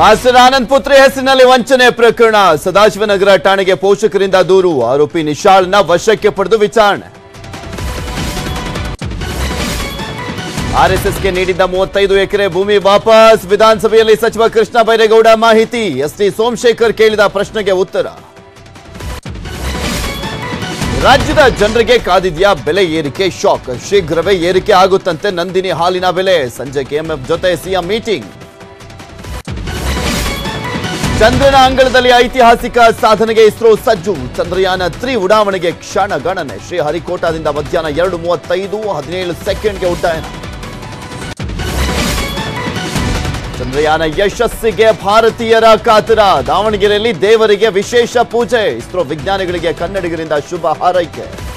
master Anand ಪುತ್ರಿ ಹೆಸರಿನಲ್ಲಿ ವಂಚನೆ ಪ್ರಕರಣ ಸದಾಶಿವನಗರ ಠಾಣೆಗೆ ಪೋಷಕರಿಂದ ದೂರು ಆರೋಪಿ ನಿಶಾಳ್ನ ವಶಕ್ಕೆ ಪಡೆದು ವಿಚಾರಣೆ ಆರ್ಎಸ್ಎಸ್ಗೆ ನೀಡಿದ್ದ ಮೂವತ್ತೈದು ಎಕರೆ ಭೂಮಿ ವಾಪಸ್ ವಿಧಾನಸಭೆಯಲ್ಲಿ ಸಚಿವ ಕೃಷ್ಣ ಬೈರೇಗೌಡ ಮಾಹಿತಿ ಎಸ್ಟಿ ಸೋಮಶೇಖರ್ ಕೇಳಿದ ಪ್ರಶ್ನೆಗೆ ಉತ್ತರ ರಾಜ್ಯದ ಜನರಿಗೆ ಕಾದಿದ್ಯಾ ಬೆಲೆ ಏರಿಕೆ ಶಾಕ್ ಶೀಘ್ರವೇ ಏರಿಕೆ ಆಗುತ್ತಂತೆ ನಂದಿನಿ ಹಾಲಿನ ಬೆಲೆ ಸಂಜೆ ಕೆಎಂಎಫ್ ಜೊತೆ ಸಿಎಂ ಮೀಟಿಂಗ್ ಚಂದ್ರನ ಅಂಗಳದಲ್ಲಿ ಐತಿಹಾಸಿಕ ಸಾಧನೆಗೆ ಇಸ್ರೋ ಸಜ್ಜು ಚಂದ್ರಯಾನ ತ್ರಿ ಉಡಾವಣೆಗೆ ಕ್ಷಣ ಗಣನೆ ಶ್ರೀಹರಿಕೋಟಾದಿಂದ ಮಧ್ಯಾಹ್ನ ಎರಡು ಮೂವತ್ತೈದು ಹದಿನೇಳು ಸೆಕೆಂಡ್ಗೆ ಉಡ್ಡಯನ ಚಂದ್ರಯಾನ ಯಶಸ್ಸಿಗೆ ಭಾರತೀಯರ ಕಾತರ ದಾವಣಗೆರೆಯಲ್ಲಿ ದೇವರಿಗೆ ವಿಶೇಷ ಪೂಜೆ ಇಸ್ರೋ ವಿಜ್ಞಾನಿಗಳಿಗೆ ಕನ್ನಡಿಗರಿಂದ ಶುಭ ಹಾರೈಕೆ